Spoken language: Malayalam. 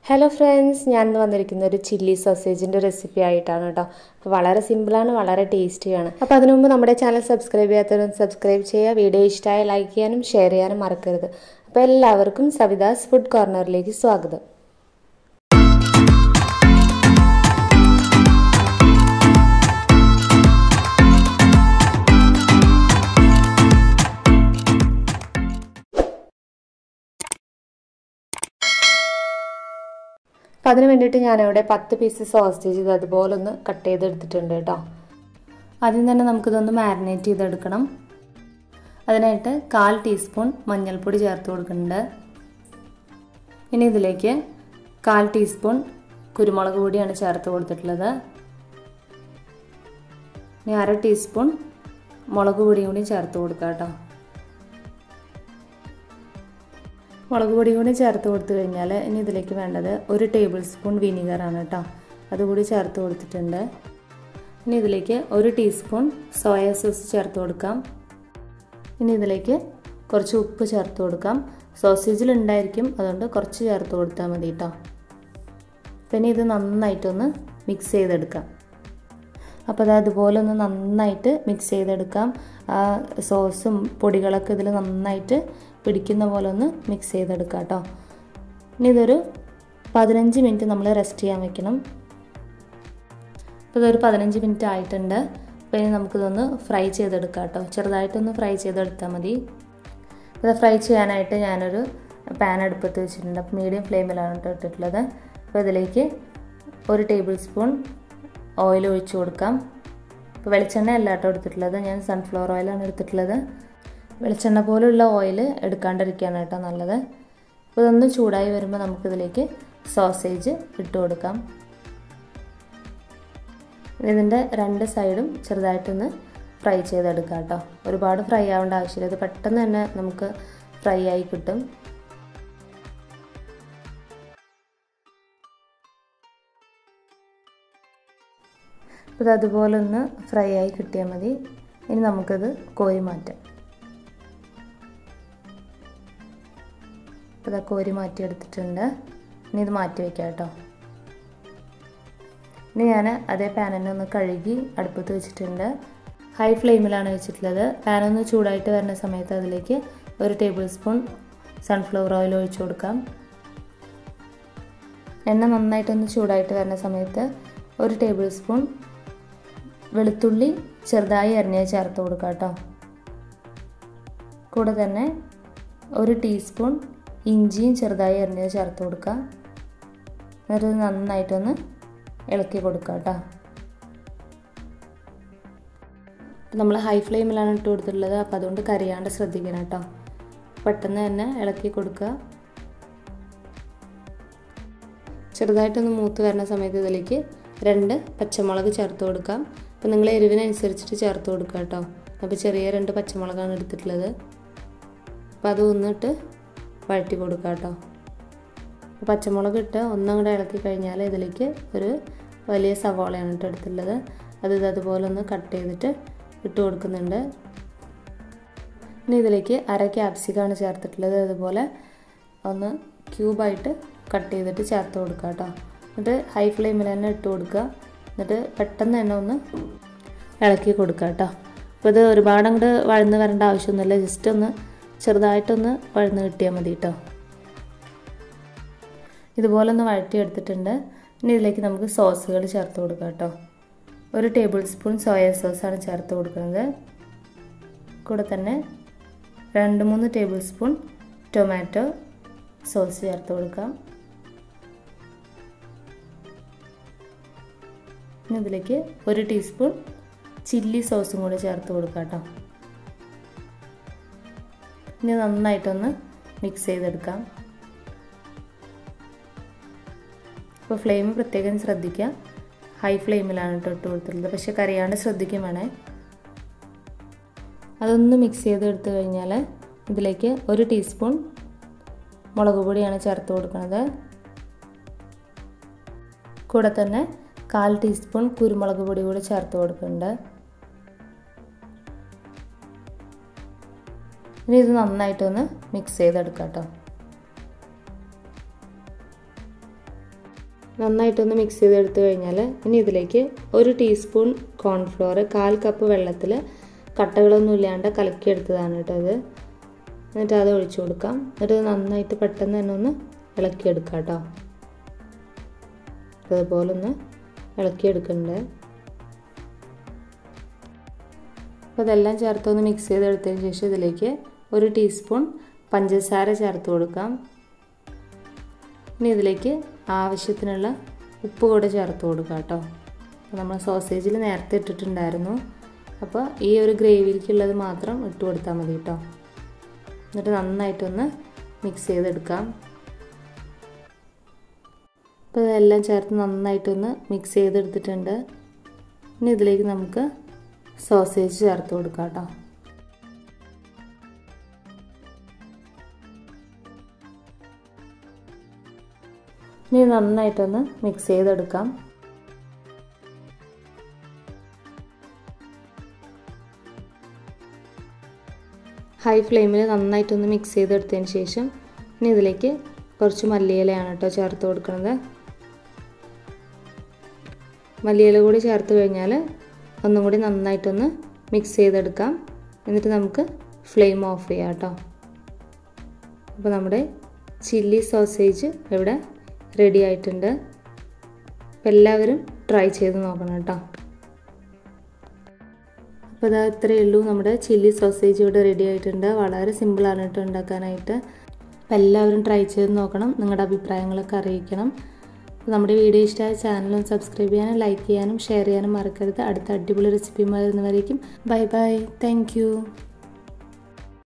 ഹലോ ഫ്രണ്ട്സ് ഞാൻ ഇന്ന് വന്നിരിക്കുന്ന ഒരു ചില്ലി സോസേജിൻ്റെ റെസിപ്പി ആയിട്ടാണ് കേട്ടോ അപ്പോൾ വളരെ സിമ്പിളാണ് വളരെ ടേസ്റ്റിയാണ് അപ്പോൾ അതിനു മുമ്പ് നമ്മുടെ ചാനൽ സബ്സ്ക്രൈബ് ചെയ്യാത്തവരും സബ്സ്ക്രൈബ് ചെയ്യുക വീഡിയോ ഇഷ്ടമായ ലൈക്ക് ചെയ്യാനും ഷെയർ ചെയ്യാനും മറക്കരുത് അപ്പോൾ എല്ലാവർക്കും സവിതാസ് ഫുഡ് കോർണറിലേക്ക് സ്വാഗതം അപ്പം അതിന് വേണ്ടിയിട്ട് ഞാനിവിടെ പത്ത് പീസ് സോസേജ് ഇത് അതുപോലെ ഒന്ന് കട്ട് ചെയ്തെടുത്തിട്ടുണ്ട് കേട്ടോ ആദ്യം തന്നെ നമുക്കിതൊന്ന് മാരിനേറ്റ് ചെയ്തെടുക്കണം അതിനായിട്ട് കാൽ ടീസ്പൂൺ മഞ്ഞൾപ്പൊടി ചേർത്ത് കൊടുക്കുന്നുണ്ട് ഇനി ഇതിലേക്ക് കാൽ ടീസ്പൂൺ കുരുമുളക് പൊടിയാണ് ചേർത്ത് കൊടുത്തിട്ടുള്ളത് ഇനി അര ടീസ്പൂൺ മുളക് പൊടിയും കൂടി ചേർത്ത് കൊടുക്കാം കേട്ടോ മുളക് പൊടി കൂടി ചേർത്ത് കൊടുത്തു കഴിഞ്ഞാൽ ഇനി ഇതിലേക്ക് വേണ്ടത് ഒരു ടേബിൾ സ്പൂൺ വിനീഗറാണ് കേട്ടോ അതുകൂടി ചേർത്ത് കൊടുത്തിട്ടുണ്ട് ഇനി ഇതിലേക്ക് ഒരു ടീസ്പൂൺ സോയ സോസ് ചേർത്ത് കൊടുക്കാം ഇനി ഇതിലേക്ക് കുറച്ച് ഉപ്പ് ചേർത്ത് കൊടുക്കാം സോസേജിൽ ഉണ്ടായിരിക്കും അതുകൊണ്ട് കുറച്ച് ചേർത്ത് കൊടുത്താൽ മതി കേട്ടോ പിന്നെ ഇത് നന്നായിട്ടൊന്ന് മിക്സ് ചെയ്തെടുക്കാം അപ്പോൾ അത് അതുപോലെ ഒന്ന് നന്നായിട്ട് മിക്സ് ചെയ്തെടുക്കാം ആ സോസും പൊടികളൊക്കെ ഇതിൽ നന്നായിട്ട് പിടിക്കുന്ന പോലെ ഒന്ന് മിക്സ് ചെയ്തെടുക്കാം കേട്ടോ ഇനി ഇതൊരു പതിനഞ്ച് മിനിറ്റ് നമ്മൾ റെസ്റ്റ് ചെയ്യാൻ വെക്കണം അപ്പോൾ ഇതൊരു പതിനഞ്ച് മിനിറ്റ് ആയിട്ടുണ്ട് അപ്പോൾ ഇനി നമുക്കിതൊന്ന് ഫ്രൈ ചെയ്തെടുക്കാം കേട്ടോ ചെറുതായിട്ടൊന്ന് ഫ്രൈ ചെയ്തെടുത്താൽ മതി ഇത് ഫ്രൈ ചെയ്യാനായിട്ട് ഞാനൊരു പാൻ അടുപ്പത്ത് വെച്ചിട്ടുണ്ട് അപ്പോൾ മീഡിയം ഫ്ലെയിമിലാണ് കേട്ടോ ഇട്ടിട്ടുള്ളത് അപ്പോൾ ഇതിലേക്ക് ഒരു ടേബിൾ സ്പൂൺ ഓയിൽ ഒഴിച്ചു കൊടുക്കാം ഇപ്പോൾ വെളിച്ചെണ്ണ അല്ല കേട്ടോ എടുത്തിട്ടുള്ളത് ഞാൻ സൺഫ്ലവർ ഓയിലാണ് എടുത്തിട്ടുള്ളത് വെളിച്ചെണ്ണ പോലുള്ള ഓയിൽ എടുക്കാണ്ടിരിക്കുകയാണ് കേട്ടോ നല്ലത് അപ്പോൾ ഇതൊന്ന് ചൂടായി വരുമ്പോൾ നമുക്കിതിലേക്ക് സോസേജ് ഇട്ട് കൊടുക്കാം ഇതിൻ്റെ രണ്ട് സൈഡും ചെറുതായിട്ടൊന്ന് ഫ്രൈ ചെയ്തെടുക്കാം കേട്ടോ ഒരുപാട് ഫ്രൈ ആവേണ്ട ആവശ്യമില്ല ഇത് പെട്ടെന്ന് തന്നെ നമുക്ക് ഫ്രൈ ആയി കിട്ടും അപ്പോൾ ഇത് അതുപോലെ ഒന്ന് ഫ്രൈ ആയി കിട്ടിയാൽ മതി ഇനി നമുക്കത് കോരി മാറ്റാം അപ്പോൾ ഇതാ കോരി മാറ്റി എടുത്തിട്ടുണ്ട് ഇനി ഇത് മാറ്റി വയ്ക്കാം കേട്ടോ ഇനി ഞാൻ അതേ പാനിനെ ഒന്ന് കഴുകി അടുപ്പത്ത് വെച്ചിട്ടുണ്ട് ഹൈ ഫ്ലെയിമിലാണ് വെച്ചിട്ടുള്ളത് പാനൊന്ന് ചൂടായിട്ട് വരുന്ന സമയത്ത് അതിലേക്ക് ഒരു ടേബിൾ സ്പൂൺ സൺഫ്ലവർ ഓയിൽ ഒഴിച്ചു കൊടുക്കാം എണ്ണ നന്നായിട്ടൊന്ന് ചൂടായിട്ട് വരുന്ന സമയത്ത് ഒരു ടേബിൾ സ്പൂൺ വെളുത്തുള്ളി ചെറുതായി അരിഞ്ഞ് ചേർത്ത് കൊടുക്കാം കേട്ടോ കൂടെ തന്നെ ഒരു ടീസ്പൂൺ ഇഞ്ചിയും ചെറുതായി അരിഞ്ഞ് ചേർത്ത് കൊടുക്കുക എന്നിട്ട് നന്നായിട്ടൊന്ന് ഇളക്കി കൊടുക്കുക കേട്ടോ നമ്മൾ ഹൈ ഫ്ലെയിമിലാണ് ഇട്ട് കൊടുത്തിട്ടുള്ളത് അപ്പോൾ അതുകൊണ്ട് കരിയാണ്ട് ശ്രദ്ധിക്കണം കേട്ടോ പെട്ടെന്ന് തന്നെ ഇളക്കി കൊടുക്കുക ചെറുതായിട്ടൊന്ന് മൂത്ത് വരുന്ന സമയത്ത് ഇതിലേക്ക് രണ്ട് പച്ചമുളക് ചേർത്ത് കൊടുക്കാം അപ്പോൾ നിങ്ങൾ എരിവിനനുസരിച്ചിട്ട് ചേർത്ത് കൊടുക്കുക കേട്ടോ അപ്പോൾ ചെറിയ രണ്ട് പച്ചമുളകാണ് എടുത്തിട്ടുള്ളത് അപ്പോൾ അത് ഒന്നിട്ട് വഴറ്റി കൊടുക്കുക കേട്ടോ പച്ചമുളക് ഇട്ട് ഒന്നങ്ങോട്ട് ഇളക്കി കഴിഞ്ഞാൽ ഇതിലേക്ക് ഒരു വലിയ സവാളയാണ് ഇട്ട് എടുത്തിട്ടുള്ളത് അത് ഇത് അതുപോലെ ഒന്ന് കട്ട് ചെയ്തിട്ട് ഇട്ട് കൊടുക്കുന്നുണ്ട് ഇനി ഇതിലേക്ക് അര ക്യാപ്സിക്കാണ് ചേർത്തിട്ടുള്ളത് അതുപോലെ ഒന്ന് ക്യൂബായിട്ട് കട്ട് ചെയ്തിട്ട് ചേർത്ത് കൊടുക്കുക കേട്ടോ എന്നിട്ട് ഹൈ ഫ്ലെയിമിൽ തന്നെ ഇട്ട് കൊടുക്കുക എന്നിട്ട് പെട്ടെന്ന് തന്നെ ഒന്ന് ഇളക്കി കൊടുക്കുക കേട്ടോ അപ്പോൾ ഇത് ഒരുപാട് അങ്ങോട്ട് വഴന്ന് വരേണ്ട ആവശ്യമൊന്നുമില്ല ജസ്റ്റ് ഒന്ന് ചെറുതായിട്ടൊന്ന് വഴന്ന് കിട്ടിയാൽ മതി കേട്ടോ ഇതുപോലെ ഒന്ന് വഴറ്റിയെടുത്തിട്ടുണ്ട് ഇനി ഇതിലേക്ക് നമുക്ക് സോസുകൾ ചേർത്ത് കൊടുക്കാം കേട്ടോ ഒരു ടേബിൾ സ്പൂൺ സോയ സോസാണ് ചേർത്ത് കൊടുക്കുന്നത് കൂടെ തന്നെ രണ്ട് മൂന്ന് ടേബിൾ സ്പൂൺ ടൊമാറ്റോ സോസ് ചേർത്ത് കൊടുക്കാം ഇനി ഇതിലേക്ക് ഒരു ടീസ്പൂൺ ചില്ലി സോസും കൂടി ചേർത്ത് കൊടുക്കാം കേട്ടോ ഇനി നന്നായിട്ടൊന്ന് മിക്സ് ചെയ്തെടുക്കാം അപ്പോൾ ഫ്ലെയിം പ്രത്യേകം ശ്രദ്ധിക്കുക ഹൈ ഫ്ലെയിമിലാണ് കേട്ടോ ഇട്ട് കൊടുത്തിട്ടുള്ളത് പക്ഷെ കറിയാണ്ട് ശ്രദ്ധിക്കും വേണേ അതൊന്ന് മിക്സ് ചെയ്തെടുത്തു കഴിഞ്ഞാൽ ഇതിലേക്ക് ഒരു ടീസ്പൂൺ മുളക് പൊടിയാണ് ചേർത്ത് കൊടുക്കുന്നത് കൂടെ തന്നെ കാൽ ടീസ്പൂൺ കുരുമുളക് പൊടി കൂടി ചേർത്ത് കൊടുക്കുന്നുണ്ട് ഇനി ഇത് നന്നായിട്ടൊന്ന് മിക്സ് ചെയ്തെടുക്കാം കേട്ടോ നന്നായിട്ടൊന്ന് മിക്സ് ചെയ്തെടുത്തു കഴിഞ്ഞാൽ ഇനി ഇതിലേക്ക് ഒരു ടീസ്പൂൺ കോൺഫ്ലോർ കാൽ കപ്പ് വെള്ളത്തിൽ കട്ടകളൊന്നും ഇല്ലാണ്ട് കലക്കിയെടുത്തതാണ് കേട്ടോ ഇത് എന്നിട്ട് അത് ഒഴിച്ചു കൊടുക്കാം എന്നിട്ട് നന്നായിട്ട് പെട്ടെന്ന് തന്നെ ഒന്ന് ഇളക്കിയെടുക്കാം കേട്ടോ അതുപോലെ ഒന്ന് ഇളക്കിയെടുക്കണ്ടേ അപ്പോൾ ഇതെല്ലാം ചേർത്തൊന്ന് മിക്സ് ചെയ്തെടുത്തതിന് ശേഷം ഇതിലേക്ക് ഒരു ടീസ്പൂൺ പഞ്ചസാര ചേർത്ത് കൊടുക്കാം ഇനി ഇതിലേക്ക് ആവശ്യത്തിനുള്ള ഉപ്പ് കൂടെ ചേർത്ത് കൊടുക്കാം കേട്ടോ അപ്പോൾ നമ്മൾ സോസേജിൽ നേരത്തെ ഇട്ടിട്ടുണ്ടായിരുന്നു അപ്പോൾ ഈ ഒരു ഗ്രേവിയിലേക്കുള്ളത് മാത്രം ഇട്ട് കൊടുത്താൽ മതി കേട്ടോ എന്നിട്ട് നന്നായിട്ടൊന്ന് മിക്സ് ചെയ്തെടുക്കാം അപ്പോൾ ഇതെല്ലാം ചേർത്ത് നന്നായിട്ടൊന്ന് മിക്സ് ചെയ്തെടുത്തിട്ടുണ്ട് ഇനി ഇതിലേക്ക് നമുക്ക് സോസേജ് ചേർത്ത് കൊടുക്കാം കേട്ടോ ഇനി നന്നായിട്ടൊന്ന് മിക്സ് ചെയ്തെടുക്കാം ഹൈ ഫ്ലെയിമിൽ നന്നായിട്ടൊന്ന് മിക്സ് ചെയ്തെടുത്തതിന് ശേഷം ഇനി ഇതിലേക്ക് കുറച്ച് മല്ലിയിലയാണ് കേട്ടോ ചേർത്ത് കൊടുക്കുന്നത് മല്ലിയില കൂടി ചേർത്ത് കഴിഞ്ഞാൽ ഒന്നും കൂടി നന്നായിട്ടൊന്ന് മിക്സ് ചെയ്തെടുക്കാം എന്നിട്ട് നമുക്ക് ഫ്ലെയിം ഓഫ് ചെയ്യാം കേട്ടോ അപ്പോൾ നമ്മുടെ ചില്ലി സോസേജ് ഇവിടെ റെഡി ആയിട്ടുണ്ട് അപ്പോൾ എല്ലാവരും ട്രൈ ചെയ്ത് നോക്കണം കേട്ടോ അപ്പോൾ ഇതാ ഇത്രയേ ഉള്ളൂ നമ്മുടെ ചില്ലി സോസേജ് ഇവിടെ റെഡി ആയിട്ടുണ്ട് വളരെ സിമ്പിളാണ് കേട്ടോ ഉണ്ടാക്കാനായിട്ട് അപ്പോൾ എല്ലാവരും ട്രൈ ചെയ്ത് നോക്കണം നിങ്ങളുടെ അഭിപ്രായങ്ങളൊക്കെ അറിയിക്കണം നമ്മുടെ വീഡിയോ ഇഷ്ടമായ ചാനലും സബ്സ്ക്രൈബ് ചെയ്യാനും ലൈക്ക് ചെയ്യാനും ഷെയർ ചെയ്യാനും മറക്കരുത് അടുത്ത അടിപൊളി റെസിപ്പിയുമായി വരുന്നവരേക്കും ബൈ ബൈ താങ്ക്